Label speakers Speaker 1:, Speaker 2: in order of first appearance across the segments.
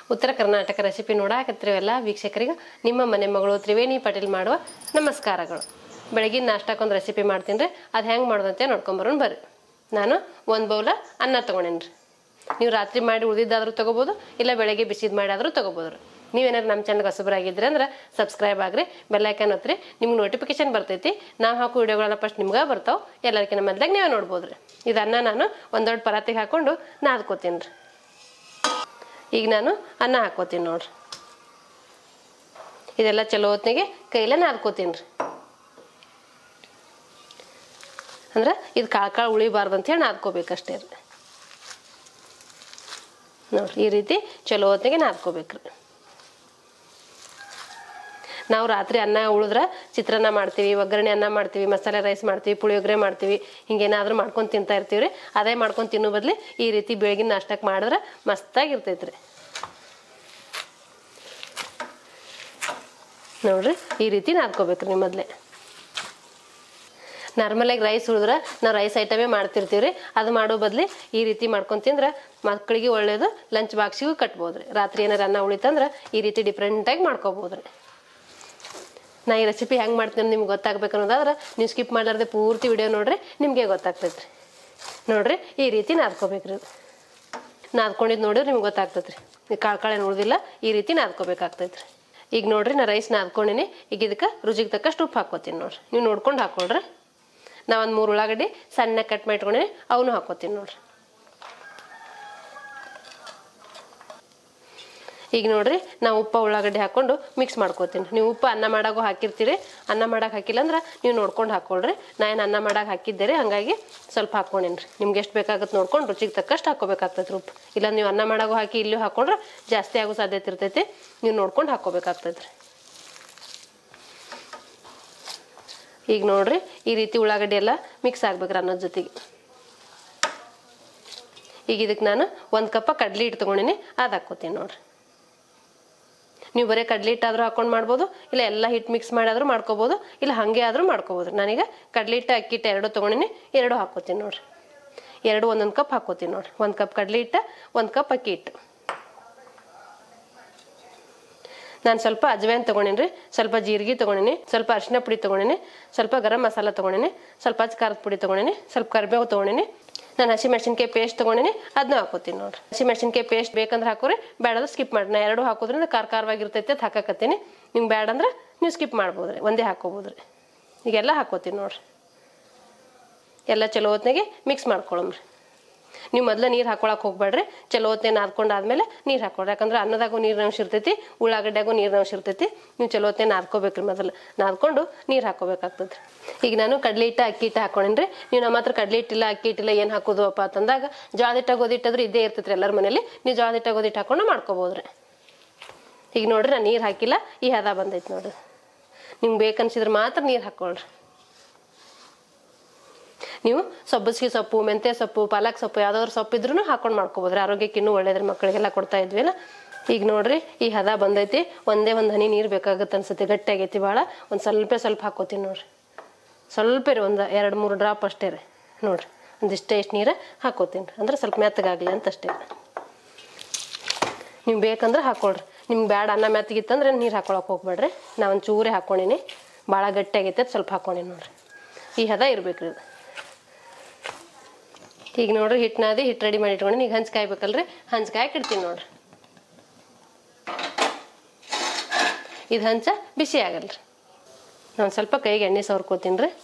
Speaker 1: ಉತ್ತರ ಕರ್ನಾಟಕ ರೆಸಿಪಿ ನೋಡಾಕತ್ತಿರವೆಲ್ಲ ವೀಕ್ಷಕರಿಗೆ ನಿಮ್ಮ ಮನೆ ಮಗಳು ತ್ರಿವೇಣಿ ಪಾಟೀಲ್ ಮಾಡುವ ನಮಸ್ಕಾರಗಳು ಬೆಳಗಿನ ನಾಷ್ಟಕ್ಕೊಂದು ರೆಸಿಪಿ ಮಾಡ್ತೀನಿ ರೀ ಅದು ಹೆಂಗೆ ಮಾಡೋದಂತೆ ನೋಡ್ಕೊಂಬರೋಣ ಬರ್ರಿ ನಾನು ಒಂದು ಬೌಲ ಅನ್ನ ತೊಗೊಂಡೇನಿ ರೀ ನೀವು ರಾತ್ರಿ ಮಾಡಿ ಉಳಿದಿದ್ದಾದ್ರೂ ತೊಗೋಬೋದು ಇಲ್ಲ ಬೆಳಗ್ಗೆ ಬಿಸಿದು ಮಾಡಿ ಆದರೂ ತೊಗೋಬೋದು ರೀ ನೀವೇನಾದ್ರು ನಮ್ಮ ಚಾನಲ್ಗೆ ಹೊಸಬರಾಗಿದ್ರಿ ಅಂದ್ರೆ ಸಬ್ಸ್ಕ್ರೈಬ್ ಆಗ್ರಿ ಬೆಲ್ಲೈಕನ್ ಒತ್ತಿರಿ ನಿಮ್ಗೆ ನೋಟಿಫಿಕೇಶನ್ ಬರ್ತೈತಿ ನಾವು ಹಾಕೋ ವಿಡಿಯೋಗಳನ್ನ ಫಸ್ಟ್ ನಿಮ್ಗೆ ಬರ್ತಾವೆ ಎಲ್ಲರಿಗಿನ ಮೊದ್ಲಾಗ ನೀವೇ ನೋಡ್ಬೋದು ರೀ ಇದನ್ನ ನಾನು ಒಂದು ದೊಡ್ಡ ಪರಾತಿಗೆ ಹಾಕ್ಕೊಂಡು ನಾದ್ಕೋತೀನಿ ರೀ ಈಗ ನಾನು ಅನ್ನ ಹಾಕ್ಕೋತೀನಿ ನೋಡ್ರಿ ಇದೆಲ್ಲ ಚಲೋ ಹೊತ್ನಾಗೆ ಕೈಲೇ ನಾದ್ಕೋತೀನಿ ರೀ ಅಂದ್ರೆ ಇದು ಕಾಳು ಕಾಳು ಉಳಿಬಾರ್ದು ಅಂತೇಳಿ ನಾದ್ಕೋಬೇಕಷ್ಟೇ ರೀ ನೋಡ್ರಿ ಈ ರೀತಿ ಚಲೋ ಹೊತ್ತಿಗೆ ನಾದ್ಕೋಬೇಕ್ರಿ ನಾವು ರಾತ್ರಿ ಅನ್ನ ಉಳಿದ್ರೆ ಚಿತ್ರಾನ್ನ ಮಾಡ್ತೀವಿ ಒಗ್ಗರಣೆ ಅನ್ನ ಮಾಡ್ತೀವಿ ಮಸಾಲೆ ರೈಸ್ ಮಾಡ್ತೀವಿ ಪುಳಿಯೋಗರೆ ಮಾಡ್ತೀವಿ ಹಿಂಗೇನಾದ್ರೂ ಮಾಡ್ಕೊಂಡು ತಿಂತಾ ಇರ್ತೀವಿ ರೀ ಅದೇ ಮಾಡ್ಕೊಂಡು ತಿನ್ನೋ ಬದಲಿ ಈ ರೀತಿ ಬೆಳಗಿನ ನಾಷ್ಟಕ್ಕೆ ಮಾಡಿದ್ರೆ ಮಸ್ತಾಗಿರ್ತೈತೆ ರೀ ನೋಡ್ರಿ ಈ ರೀತಿ ನಾದ್ಕೋಬೇಕ್ರಿ ನೀವು ಮೊದಲೇ ನಾರ್ಮಲಾಗಿ ರೈಸ್ ಉಳಿದ್ರೆ ನಾವು ರೈಸ್ ಐಟಮೇ ಮಾಡ್ತಿರ್ತೀವಿ ರೀ ಅದು ಮಾಡೋ ಬದಲಿ ಈ ರೀತಿ ಮಾಡ್ಕೊಂಡು ತಿಂದ್ರೆ ಮಕ್ಕಳಿಗೆ ಒಳ್ಳೇದು ಲಂಚ್ ಬಾಕ್ಸಿಗೂ ಕಟ್ಬೋದು ರೀ ರಾತ್ರಿ ಏನಾರು ಅನ್ನ ಉಳಿತಂದ್ರೆ ಈ ರೀತಿ ಡಿಫ್ರೆಂಟಾಗಿ ಮಾಡ್ಕೋಬೋದು ರೀ ನಾ ಈ ರೆಸಿಪಿ ಹೆಂಗೆ ಮಾಡ್ತೀನಿ ನಿಮ್ಗೆ ಗೊತ್ತಾಗ್ಬೇಕು ಅನ್ನೋದಾದ್ರೆ ನೀವು ಸ್ಕಿಪ್ ಮಾಡಲಾರ್ದೆ ಪೂರ್ತಿ ವಿಡಿಯೋ ನೋಡ್ರಿ ನಿಮಗೆ ಗೊತ್ತಾಗ್ತೈತೆ ರೀ ನೋಡ್ರಿ ಈ ರೀತಿ ನಾದ್ಕೋಬೇಕ್ರಿ ಇದು ನಾದ್ಕೊಂಡಿದ್ದು ನೋಡಿದ್ರೆ ನಿಮ್ಗೆ ಗೊತ್ತಾಗ್ತೈತೆ ರೀ ಈ ಕಾಳು ಕಾಳೇನು ಉಳಿದಿಲ್ಲ ಈ ರೀತಿ ನಾದ್ಕೋಬೇಕಾಗ್ತೈತೆ ರೀ ಈಗ ನೋಡ್ರಿ ನಾ ರೈಸ್ ನಾದ್ಕೊಂಡಿನಿ ಈಗ ಇದಕ್ಕೆ ರುಚಿಗೆ ತಕ್ಕಷ್ಟು ಉಪ್ಪು ಹಾಕ್ಕೋತೀನಿ ನೋಡ್ರಿ ನೀವು ನೋಡ್ಕೊಂಡು ಹಾಕ್ಕೊಳ್ರಿ ನಾ ಒಂದು ಮೂರು ಉಳ್ಳಾಗಡ್ಡಿ ಸಣ್ಣ ಕಟ್ ಮಾಡಿಟ್ಕೊಂಡಿನಿ ಅವನು ಹಾಕ್ಕೋತೀನಿ ನೋಡ್ರಿ ಈಗ ನೋಡ್ರಿ ನಾವು ಉಪ್ಪ ಉಳ್ಳಾಗಡ್ಡಿ ಹಾಕ್ಕೊಂಡು ಮಿಕ್ಸ್ ಮಾಡ್ಕೋತೀನಿ ನೀವು ಉಪ್ಪು ಅನ್ನ ಮಾಡಾಗೂ ಹಾಕಿರ್ತೀರಿ ಅನ್ನ ಮಾಡಕ್ಕೆ ಹಾಕಿಲ್ಲ ಅಂದ್ರೆ ನೀವು ನೋಡ್ಕೊಂಡು ಹಾಕ್ಕೊಳ್ರಿ ನಾ ಏನು ಅನ್ನ ಮಾಡಕ್ಕೆ ಹಾಕಿದ್ದೆ ರೀ ಹಾಗಾಗಿ ಸ್ವಲ್ಪ ಹಾಕ್ಕೊಂಡೇನಿ ರೀ ನಿಮ್ಗೆ ಎಷ್ಟು ಬೇಕಾಗುತ್ತೆ ನೋಡ್ಕೊಂಡು ರುಚಿಗೆ ತಕ್ಕಷ್ಟು ಹಾಕ್ಕೋಬೇಕಾಗ್ತೈತೆ ರೀ ಉಪ್ಪು ಇಲ್ಲ ನೀವು ಅನ್ನ ಮಾಡಾಗೂ ಹಾಕಿ ಇಲ್ಲೂ ಹಾಕ್ಕೊಂಡ್ರೆ ಜಾಸ್ತಿ ಆಗೋ ಸಾಧ್ಯತೆ ಇರ್ತೈತಿ ನೀವು ನೋಡ್ಕೊಂಡು ಹಾಕ್ಕೋಬೇಕಾಗ್ತೈತೆ ರೀ ಈಗ ನೋಡ್ರಿ ಈ ರೀತಿ ಉಳ್ಳಾಗಡ್ಡಿ ಎಲ್ಲ ಮಿಕ್ಸ್ ಆಗ್ಬೇಕ್ರಿ ಅನ್ನೋದ್ ಜೊತೆಗೆ ಈಗ ಇದಕ್ಕೆ ನಾನು ಒಂದು ಕಪ್ಪ ಕಡ್ಲಿ ಹಿಟ್ಟು ತೊಗೊಂಡಿನಿ ಅದು ಹಾಕ್ಕೋತೀನಿ ನೋಡ್ರಿ ನೀವು ಬರೀ ಕಡ್ಲಿ ಹಿಟ್ಟಾದ್ರೂ ಹಾಕೊಂಡು ಮಾಡ್ಬೋದು ಇಲ್ಲ ಎಲ್ಲ ಹಿಟ್ಟು ಮಿಕ್ಸ್ ಮಾಡಾದ್ರೂ ಮಾಡ್ಕೋಬೋದು ಇಲ್ಲ ಹಾಗೆ ಆದರೂ ಮಾಡ್ಕೋಬೋದು ನಾನೀಗ ಕಡ್ಲಿ ಹಿಟ್ಟು ಅಕ್ಕಿ ಹಿಟ್ಟು ಎರಡು ತೊಗೊಂಡಿನಿ ಎರಡು ಹಾಕ್ಕೋತೀನಿ ನೋಡ್ರಿ ಎರಡು ಒಂದೊಂದು ಕಪ್ ಹಾಕ್ಕೋತೀನಿ ನೋಡ್ರಿ ಒಂದು ಕಪ್ ಕಡ್ಲಿ ಹಿಟ್ಟು ಒಂದು ಕಪ್ ಅಕ್ಕಿ ಹಿಟ್ಟು ನಾನು ಸ್ವಲ್ಪ ಅಜ್ವೈನ್ ತೊಗೊಂಡಿನಿ ರೀ ಸ್ವಲ್ಪ ಜೀರಿಗೆ ತೊಗೊಂಡಿನಿ ಸ್ವಲ್ಪ ಅರಿಶಿನ ಪುಡಿ ತೊಗೊಂಡಿನಿ ಸ್ವಲ್ಪ ಗರಂ ಮಸಾಲ ತೊಗೊಂಡಿನಿ ಸ್ವಲ್ಪ ಅಚ್ಚ ಖಾರದ ಪುಡಿ ತೊಗೊಂಡಿನಿ ಸ್ವಲ್ಪ ಕರಿಬೇವು ತೊಗೊಂಡಿನಿ ನಾನು ಹಸಿ ಮೆಣಸಿನ್ಕಾಯಿ ಪೇಸ್ಟ್ ತೊಗೊಂಡಿನಿ ಅದನ್ನ ಹಾಕೋತೀನಿ ನೋಡ್ರಿ ಹಸಿ ಮೆಣಸಿನ್ಕಾಯಿ ಪೇಸ್ಟ್ ಬೇಕಂದ್ರೆ ಹಾಕೋರಿ ಬೇಡಂದ್ರೆ ಸ್ಕಿಪ್ ಮಾಡಿ ನಾ ಎರಡು ಹಾಕೋದ್ರಿಂದ ಖಾರ ಖಾರವಾಗಿರ್ತೈತೆ ಅಂತ ಹಾಕಕತ್ತೀನಿ ನಿಮ್ಗೆ ಬೇಡ ಅಂದ್ರೆ ನೀವು ಸ್ಕಿಪ್ ಮಾಡ್ಬೋದು ರೀ ಒಂದೇ ಹಾಕೋಬೋದು ರೀ ಈಗೆಲ್ಲ ಹಾಕೋತೀನಿ ನೋಡ್ರಿ ಎಲ್ಲ ಚಲೋ ಹೊತ್ನಾಗೆ ಮಿಕ್ಸ್ ಮಾಡ್ಕೊಳಮ್ರಿ ನೀವು ಮೊದಲು ನೀರು ಹಾಕೊಳಕ್ಕೆ ಹೋಗ್ಬೇಡ್ರಿ ಚಲೋ ಹೊತ್ತೇ ನಾದ್ಕೊಂಡಾದ್ಮೇಲೆ ನೀರು ಹಾಕೊಳ್ರಿ ಯಾಕಂದ್ರೆ ಅನ್ನದಾಗೂ ನೀರಿನ ಅಂಶ ಇರ್ತೈತಿ ಉಳ್ಳಾಗಡ್ಡ್ಯಾಗೂ ನೀರಿನ ಅಂಶ ಇರ್ತೈತಿ ನೀವು ಚಲೋ ಹೊತ್ತೇ ನಾದ್ಕೋಬೇಕ್ರಿ ಮೊದಲು ನಾದ್ಕೊಂಡು ನೀರು ಹಾಕೋಬೇಕಾಗ್ತದೆ ಈಗ ನಾನು ಕಡ್ಲಿ ಹಿಟ್ಟು ಅಕ್ಕಿ ಹಿಟ್ಟು ಹಾಕೊಂಡೇನ್ರಿ ನೀವು ನಮ್ಮ ಹತ್ರ ಕಡ್ಲಿ ಹಿಟ್ಟಿಲ್ಲ ಅಕ್ಕಿ ಹಿಟ್ಟಿಲ್ಲ ಏನು ಹಾಕೋದು ಅಪ್ಪ ಅಂತಂದಾಗ ಜೋಳದ ಹಿಟ್ಟ ಗೋದಿಟ್ಟಾದ್ರೂ ಇದ್ದೇ ಇರ್ತೈತೆ ರೀ ಎಲ್ಲರ ಮನೇಲಿ ನೀವು ಜೋಳದ ಹಿಟ್ಟ ಗೋದಿಟ್ಟು ಹಾಕೊಂಡು ಮಾಡ್ಕೋಬೋದ್ರಿ ಈಗ ನೋಡ್ರಿ ನಾನು ನೀರು ಹಾಕಿಲ್ಲ ಈ ಹದ ಬಂದೈತೆ ನೋಡ್ರಿ ನಿಮ್ಗೆ ಬೇಕನ್ಸಿದ್ರೆ ಮಾತ್ರ ನೀರು ಹಾಕ್ಕೊಳ್ರಿ ನೀವು ಸಬ್ಬಸಿಗೆ ಸೊಪ್ಪು ಮೆಂತ್ಯ ಸೊಪ್ಪು ಪಾಲಕ್ ಸೊಪ್ಪು ಯಾವ್ದಾದ್ರು ಸೊಪ್ಪು ಇದ್ರೂ ಹಾಕೊಂಡು ಮಾಡ್ಕೋಬೋದ್ರಿ ಆರೋಗ್ಯಕ್ಕೆ ಇನ್ನೂ ಒಳ್ಳೇದ್ರಿ ಮಕ್ಕಳಿಗೆಲ್ಲ ಕೊಡ್ತಾ ಇದ್ವಿಲ್ಲ ಈಗ ನೋಡ್ರಿ ಈ ಹದ ಬಂದೈತಿ ಒಂದೇ ಒಂದು ಹನಿ ನೀರು ಬೇಕಾಗುತ್ತೆ ಅನ್ಸುತ್ತೆ ಗಟ್ಟಿ ಆಗೈತಿ ಭಾಳ ಒಂದು ಸ್ವಲ್ಪ ಸ್ವಲ್ಪ ಹಾಕೋತೀನಿ ನೋಡ್ರಿ ಸ್ವಲ್ಪ ರೀ ಒಂದು ಎರಡು ಮೂರು ಡ್ರಾಪ್ ಅಷ್ಟೇ ರೀ ನೋಡ್ರಿ ಒಂದಿಷ್ಟೇ ಇಷ್ಟು ನೀರು ಹಾಕೋತೀನಿ ರೀ ಅಂದ್ರೆ ಸ್ವಲ್ಪ ಮೆತ್ತಗಾಗಲಿ ಅಂತ ಅಷ್ಟೇ ನೀವು ಬೇಕಂದ್ರೆ ಹಾಕ್ಕೊಳ್ರಿ ನಿಮ್ಗೆ ಬ್ಯಾಡ ಅನ್ನ ಮೆತ್ತಗಿತ್ತಂದ್ರೆ ನೀರು ಹಾಕೊಳಕ್ಕೆ ಹೋಗ್ಬೇಡ್ರಿ ನಾ ಒಂದು ಚೂರೇ ಹಾಕ್ಕೊಂಡಿನಿ ಭಾಳ ಗಟ್ಟಿ ಆಗೈತೆ ಅಂತ ಸ್ವಲ್ಪ ಹಾಕ್ಕೊಂಡಿನಿ ನೋಡ್ರಿ ಈ ಹದ ಇರ್ಬೇಕ್ರಿ ಇದು ಈಗ ನೋಡ್ರಿ ಹಿಟ್ಟು ನಾದಿ ಹಿಟ್ಟು ರೆಡಿ ಮಾಡಿ ಇಟ್ಕೊಂಡು ಈಗ ಹಂಚ್ ಕಾಯ್ಬೇಕಲ್ರಿ ಹಂಚ್ ಕಾಯಕ್ಕೆ ಇಡ್ತೀನಿ ನೋಡ್ರಿ ಇದು ಹಂಚ ಬಿಸಿ ಆಗಲ್ರಿ ನಾನು ಸ್ವಲ್ಪ ಕೈಗೆ ಎಣ್ಣೆ ಸವರ್ಕೋತೀನಿ ರೀ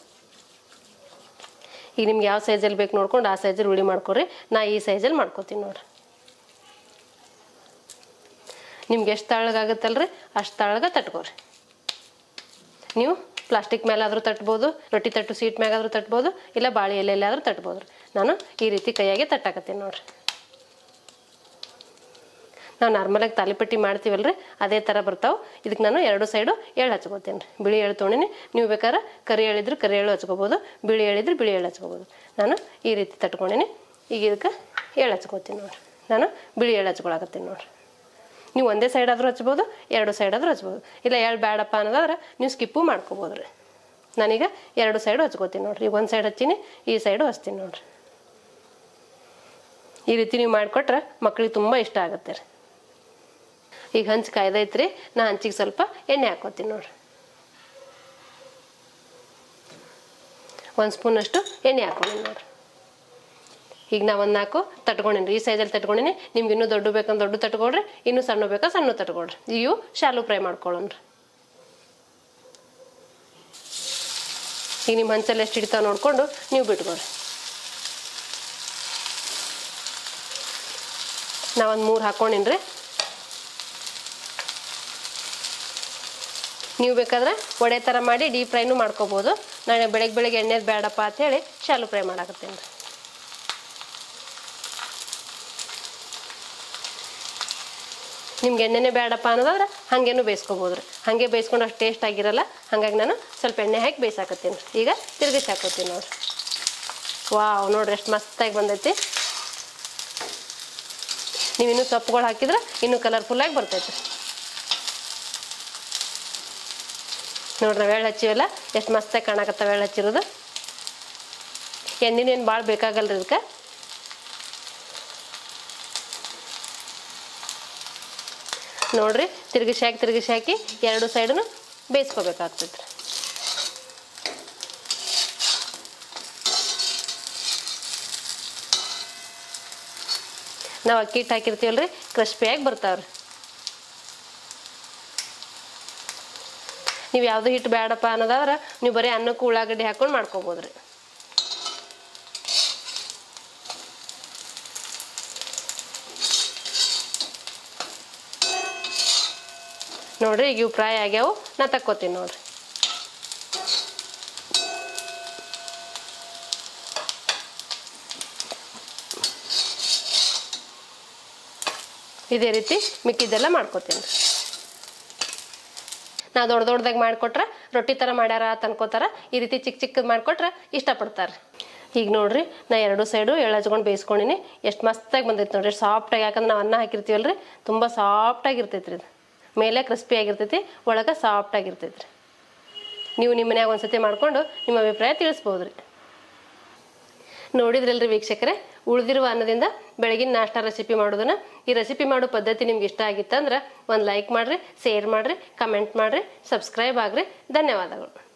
Speaker 1: ಈಗ ನಿಮ್ಗೆ ಯಾವ ಸೈಜಲ್ಲಿ ಬೇಕು ನೋಡ್ಕೊಂಡು ಆ ಸೈಜಲ್ಲಿ ಉಳಿ ಮಾಡ್ಕೊರಿ ನಾ ಈ ಸೈಜಲ್ಲಿ ಮಾಡ್ಕೋತೀನಿ ನೋಡ್ರಿ ನಿಮ್ಗೆ ಎಷ್ಟು ತಳ್ಳಗಾಗುತ್ತಲ್ರಿ ಅಷ್ಟು ತಳ್ಳಗ ತಟ್ಕೋರಿ ನೀವು ಪ್ಲಾಸ್ಟಿಕ್ ಮೇಲಾದರೂ ತಟ್ಬೋದು ರೊಟ್ಟಿ ತಟ್ಟು ಸೀಟ್ ಮ್ಯಾಗಾದ್ರೂ ತಟ್ಬೋದು ಇಲ್ಲ ಬಾಳೆ ಎಲೆಯಲ್ಲಾದ್ರೂ ತಟ್ಬೋದು ರೀ ನಾನು ಈ ರೀತಿ ಕೈಯಾಗೆ ತಟ್ಟಾಕತ್ತೀನಿ ನೋಡ್ರಿ ನಾವು ನಾರ್ಮಲಾಗಿ ತಾಲಿಪಟ್ಟಿ ಮಾಡ್ತೀವಲ್ರಿ ಅದೇ ಥರ ಬರ್ತಾವೆ ಇದಕ್ಕೆ ನಾನು ಎರಡು ಸೈಡು ಎಳ್ಳು ಹಚ್ಕೋತೀನಿ ರೀ ಬಿಳಿ ಎಳ್ಳು ತೊಗೊಂಡಿನಿ ನೀವು ಬೇಕಾದ್ರೆ ಕರಿ ಎಳಿದ್ರೆ ಕರಿ ಎಳ್ಳು ಹಚ್ಕೋಬೋದು ಬಿಳಿ ಎಳಿದ್ರೆ ಬಿಳಿ ಎಳ್ಳು ಹಚ್ಕೋಬೋದು ನಾನು ಈ ರೀತಿ ತಟ್ಕೊಂಡಿನಿ ಈಗ ಇದಕ್ಕೆ ಎಳ್ಳು ಹಚ್ಕೋತೀನಿ ನೋಡ್ರಿ ನಾನು ಬಿಳಿ ಎಳ್ಳು ಹಚ್ಕೊಳಕತ್ತೀನಿ ನೋಡ್ರಿ ನೀವು ಒಂದೇ ಸೈಡ್ ಆದರೂ ಹಚ್ಬೋದು ಎರಡು ಸೈಡ್ ಆದರೂ ಹಚ್ಬೋದು ಇಲ್ಲ ಎಳ್ಳು ಬೇಡಪ್ಪ ಅನ್ನೋದಾದ್ರೆ ನೀವು ಸ್ಕಿಪ್ಪು ಮಾಡ್ಕೋಬೋದು ರೀ ನಾನೀಗ ಎರಡು ಸೈಡು ಹಚ್ಕೋತೀನಿ ನೋಡ್ರಿ ಈಗ ಒಂದು ಸೈಡ್ ಹಚ್ಚೀನಿ ಈ ಸೈಡು ಹಚ್ತೀನಿ ನೋಡ್ರಿ ಈ ರೀತಿ ನೀವು ಮಾಡಿಕೊಟ್ರೆ ಮಕ್ಳಿಗೆ ತುಂಬ ಇಷ್ಟ ಆಗುತ್ತೆ ರೀ ಈಗ ಹಂಚು ಕಾಯ್ದೈತ್ರಿ ನಾ ಹಂಚಿಗೆ ಸ್ವಲ್ಪ ಎಣ್ಣೆ ಹಾಕೋತೀನಿ ನೋಡ್ರಿ ಒಂದು ಸ್ಪೂನಷ್ಟು ಎಣ್ಣೆ ಹಾಕೊಂಡಿನಿ ನೋಡ್ರಿ ಈಗ ನಾ ಒಂದು ನಾಲ್ಕು ತಟ್ಕೊಂಡಿನಿ ಈ ಸೈಜಲ್ಲಿ ತಟ್ಕೊಂಡಿನಿ ನಿಮ್ಗೆ ಇನ್ನೂ ದೊಡ್ಡ ಬೇಕಂದ್ರೆ ದೊಡ್ಡ ತಟ್ಕೊಳ್ರಿ ಇನ್ನೂ ಸಣ್ಣ ಬೇಕಾ ಸಣ್ಣ ತಟ್ಕೊಳ್ರಿ ಇವು ಶಾಲು ಫ್ರೈ ಮಾಡ್ಕೊಳ್ಳೋಣ್ರಿ ಈಗ ನಿಮ್ಮ ಹಂಚಲ್ಲಿ ಎಷ್ಟು ಹಿಡಿತಾವ ನೋಡ್ಕೊಂಡು ನೀವು ಬಿಟ್ಕೊಳ್ರಿ ನಾ ಒಂದು ಮೂರು ಹಾಕೊಂಡಿನ್ರಿ ನೀವು ಬೇಕಾದ್ರೆ ಒಡೆ ಥರ ಮಾಡಿ ಡೀಪ್ ಫ್ರೈನು ಮಾಡ್ಕೋಬೋದು ನಾನು ಬೆಳಗ್ಗೆ ಬೆಳಗ್ಗೆ ಎಣ್ಣೆದು ಬೇಡಪ್ಪ ಅಂತೇಳಿ ಶಾಲು ಫ್ರೈ ಮಾಡಾಕತ್ತೀನಿ ರೀ ನಿಮ್ಗೆ ಎಣ್ಣೆನೇ ಬೇಡಪ್ಪ ಅನ್ನೋದಾದ್ರೆ ಹಾಗೇನು ಬೇಯಿಸ್ಕೋಬೋದು ರೀ ಹಾಗೆ ಬೇಯಿಸ್ಕೊಂಡು ಅಷ್ಟು ಟೇಸ್ಟ್ ಆಗಿರಲ್ಲ ಹಾಗಾಗಿ ನಾನು ಸ್ವಲ್ಪ ಎಣ್ಣೆ ಹಾಕಿ ಬೇಯಿಸಾಕತ್ತೀನಿ ರೀ ಈಗ ತಿರುಗಿಸಿ ಹಾಕೋತೀನಿ ನೋಡ್ರಿ ವಾವ್ ನೋಡ್ರಿ ಎಷ್ಟು ಮಸ್ತಾಗಿ ಬಂದೈತಿ ನೀವು ಇನ್ನೂ ಸೊಪ್ಪುಗಳು ಹಾಕಿದ್ರೆ ಇನ್ನೂ ಕಲರ್ಫುಲ್ಲಾಗಿ ಬರ್ತೈತೆ ನೋಡ್ರಿ ನಾವು ಎಳ್ಳು ಹಚ್ಚಿವಲ್ಲ ಎಷ್ಟು ಮಸ್ತಾಗಿ ಕಾಣಕತ್ತಾವ ಎಳ್ಳು ಹಚ್ಚಿರೋದು ಎಣ್ಣೆನೇನು ಭಾಳ ಬೇಕಾಗಲ್ರಿ ಇದಕ್ಕೆ ನೋಡ್ರಿ ತಿರುಗಿಸಿ ಹಾಕಿ ತಿರುಗಿಸಿ ಹಾಕಿ ಎರಡು ಸೈಡನ್ನು ಬೇಯಿಸ್ಕೋಬೇಕಾಗ್ತೈತೆ ನಾವು ಅಕ್ಕಿ ಹಿಟ್ಟು ಹಾಕಿರ್ತೀವಲ್ರಿ ಕ್ರಿಸ್ಪಿಯಾಗಿ ಬರ್ತಾವ್ರಿ ನೀವು ಯಾವುದು ಹಿಟ್ಟು ಬೇಡಪ್ಪ ಅನ್ನೋದಾದ್ರೆ ನೀವು ಬರೀ ಅನ್ನಕ್ಕೂ ಉಳ್ಳಾಗಡ್ಡಿ ಹಾಕೊಂಡು ಮಾಡ್ಕೋಬೋದ್ರಿ ನೋಡ್ರಿ ಈಗ ಇವು ಫ್ರೈ ಆಗ್ಯಾವು ನಾ ತಕ್ಕೋತೀನಿ ನೋಡ್ರಿ ಇದೇ ರೀತಿ ಮಿಕ್ಕಿದ್ದೆಲ್ಲ ಮಾಡ್ಕೋತೀನಿ ನಾ ದೊಡ್ಡ ದೊಡ್ಡದಾಗಿ ಮಾಡಿಕೊಟ್ರೆ ರೊಟ್ಟಿ ಥರ ಮಾಡ್ಯಾರ ಅಂತ ಅನ್ಕೋತಾರ ಈ ರೀತಿ ಚಿಕ್ಕ ಚಿಕ್ಕದು ಮಾಡಿಕೊಟ್ರೆ ಇಷ್ಟಪಡ್ತಾರೆ ಈಗ ನೋಡ್ರಿ ನಾ ಎರಡು ಸೈಡು ಎಳ್ಳಚ್ಕೊಂಡು ಬೇಯಿಸ್ಕೊಂಡಿನಿ ಎಷ್ಟು ಮಸ್ತಾಗಿ ಬಂದೈತೆ ನೋಡ್ರಿ ಸಾಫ್ಟಾಗಿ ಯಾಕಂದ್ರೆ ನಾವು ಅನ್ನ ಹಾಕಿರ್ತೀವಲ್ರಿ ತುಂಬ ಸಾಫ್ಟಾಗಿರ್ತೈತೆ ರೀ ಇದು ಮೇಲೆ ಕ್ರಿಸ್ಪಿ ಆಗಿರ್ತೈತಿ ಒಳಗೆ ಸಾಫ್ಟಾಗಿರ್ತೈತೆ ರೀ ನೀವು ನಿಮ್ಮ ಮನ್ಯಾಗ ಒಂದ್ಸತಿ ಮಾಡ್ಕೊಂಡು ನಿಮ್ಮ ಅಭಿಪ್ರಾಯ ತಿಳಿಸ್ಬೋದು ರೀ ನೋಡಿದ್ರಲ್ರಿ ವೀಕ್ಷಕರೇ ಉಳಿದಿರುವ ಅನ್ನದಿಂದ ಬೆಳಗಿನ ನಾಷ್ಟ ರೆಸಿಪಿ ಮಾಡೋದನ್ನ ಈ ರೆಸಿಪಿ ಮಾಡೋ ಪದ್ಧತಿ ನಿಮ್ಗೆ ಇಷ್ಟ ಆಗಿತ್ತಂದ್ರೆ ಒಂದು ಲೈಕ್ ಮಾಡಿರಿ ಶೇರ್ ಮಾಡಿರಿ ಕಮೆಂಟ್ ಮಾಡಿರಿ ಸಬ್ಸ್ಕ್ರೈಬ್ ಆಗ್ರಿ ಧನ್ಯವಾದಗಳು